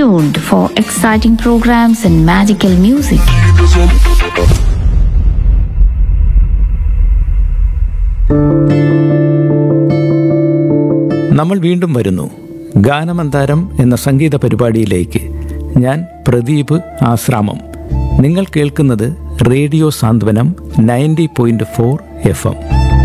tuned for exciting programs and magical music. നമ്മൾ വീണ്ടും വരുന്നു ഗാനമന്താരം എന്ന സംഗീത പരിപാടിയിലേക്ക് ഞാൻ പ്രദീപ് ആശ്രാമം നിങ്ങൾ കേൾക്കുന്നത് radio Santhwanam ninety point four F M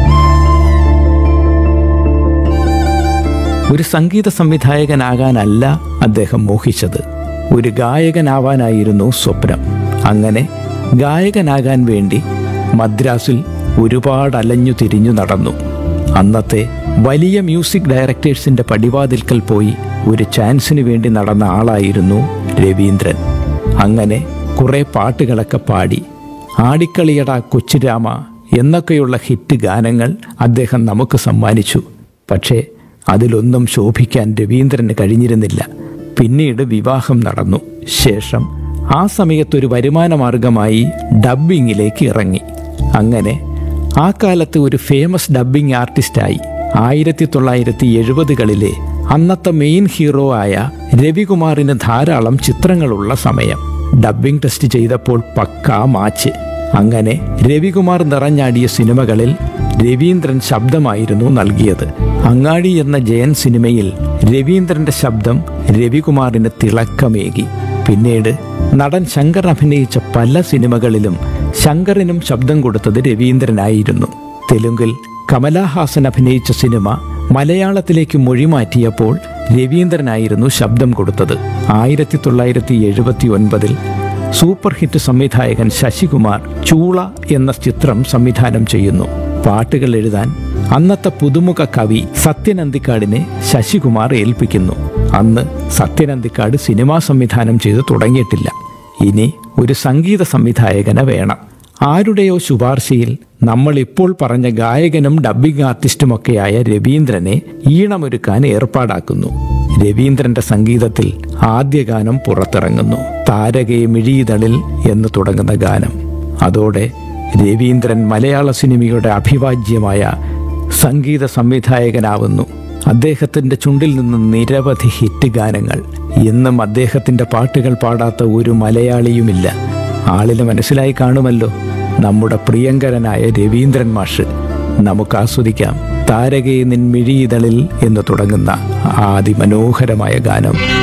ഒരു സംഗീത സംവിധായകനാകാനല്ല അദ്ദേഹം മോഹിച്ചത് ഒരു ഗായകനാവാനായിരുന്നു സ്വപ്നം അങ്ങനെ ഗായകനാകാൻ വേണ്ടി മദ്രാസിൽ ഒരുപാട് അലഞ്ഞു തിരിഞ്ഞു നടന്നു അന്നത്തെ വലിയ മ്യൂസിക് ഡയറക്ടേഴ്സിന്റെ പടിവാതിൽക്കൽ പോയി ഒരു ചാൻസിന് വേണ്ടി നടന്ന ആളായിരുന്നു രവീന്ദ്രൻ അങ്ങനെ കുറെ പാട്ടുകളൊക്കെ പാടി ആടിക്കളിയട കൊച്ചുരാമ എന്നൊക്കെയുള്ള ഹിറ്റ് ഗാനങ്ങൾ അദ്ദേഹം നമുക്ക് സമ്മാനിച്ചു പക്ഷേ അതിലൊന്നും ശോഭിക്കാൻ രവീന്ദ്രന് കഴിഞ്ഞിരുന്നില്ല പിന്നീട് വിവാഹം നടന്നു ശേഷം ആ സമയത്തൊരു വരുമാന മാർഗമായി ഡബ്ബിങ്ങിലേക്ക് ഇറങ്ങി അങ്ങനെ ആ കാലത്ത് ഒരു ഫേമസ് ഡബ്ബിംഗ് ആർട്ടിസ്റ്റായി ആയിരത്തി തൊള്ളായിരത്തി എഴുപതുകളിലെ അന്നത്തെ മെയിൻ ഹീറോ ആയ രവികുമാറിന് ധാരാളം ചിത്രങ്ങളുള്ള സമയം ഡബ്ബിംഗ് ടെസ്റ്റ് ചെയ്തപ്പോൾ പക്കാ മാച്ച് അങ്ങനെ രവികുമാർ നിറഞ്ഞാടിയ സിനിമകളിൽ രവീന്ദ്രൻ ശബ്ദമായിരുന്നു നൽകിയത് അങ്ങാടി എന്ന ജയൻ സിനിമയിൽ രവീന്ദ്രന്റെ ശബ്ദം രവികുമാറിന് തിളക്കമേകി പിന്നീട് നടൻ ശങ്കർ അഭിനയിച്ച പല സിനിമകളിലും ശങ്കറിനും ശബ്ദം കൊടുത്തത് രവീന്ദ്രനായിരുന്നു തെലുങ്കിൽ കമലഹാസൻ അഭിനയിച്ച സിനിമ മലയാളത്തിലേക്ക് മൊഴിമാറ്റിയപ്പോൾ രവീന്ദ്രനായിരുന്നു ശബ്ദം കൊടുത്തത് ആയിരത്തി തൊള്ളായിരത്തി എഴുപത്തി ഒൻപതിൽ സൂപ്പർ ഹിറ്റ് സംവിധായകൻ ശശികുമാർ ചൂള എന്ന ചിത്രം സംവിധാനം ചെയ്യുന്നു പാട്ടുകൾ എഴുതാൻ അന്നത്തെ പുതുമുഖ കവി സത്യനന്ദിക്കാടിനെ ശശികുമാർ ഏൽപ്പിക്കുന്നു അന്ന് സത്യനന്ദിക്കാട് സിനിമാ സംവിധാനം ചെയ്തു തുടങ്ങിയിട്ടില്ല ഇനി ഒരു സംഗീത സംവിധായകനെ വേണം ആരുടെയോ ശുപാർശയിൽ നമ്മൾ ഇപ്പോൾ പറഞ്ഞ ഗായകനും ഡബ്ബിംഗ് ആർട്ടിസ്റ്റുമൊക്കെയായ രവീന്ദ്രനെ ഈണമൊരുക്കാൻ ഏർപ്പാടാക്കുന്നു രവീന്ദ്രന്റെ സംഗീതത്തിൽ ആദ്യ ഗാനം പുറത്തിറങ്ങുന്നു താരകെ മിഴിയിതളിൽ എന്ന് തുടങ്ങുന്ന ഗാനം അതോടെ രവീന്ദ്രൻ മലയാള സിനിമയുടെ അഭിവാജ്യമായ സംഗീത സംവിധായകനാവുന്നു അദ്ദേഹത്തിന്റെ ചുണ്ടിൽ നിന്ന് നിരവധി ഹിറ്റ് ഗാനങ്ങൾ ഇന്നും അദ്ദേഹത്തിന്റെ പാട്ടുകൾ പാടാത്ത ഒരു മലയാളിയുമില്ല ആളിന് മനസ്സിലായി കാണുമല്ലോ നമ്മുടെ പ്രിയങ്കരനായ രവീന്ദ്രൻ മാഷ് നമുക്ക് ആസ്വദിക്കാം താരകേ നിൻ മിഴിയിതളിൽ എന്ന് തുടങ്ങുന്ന ആദിമനോഹരമായ ഗാനം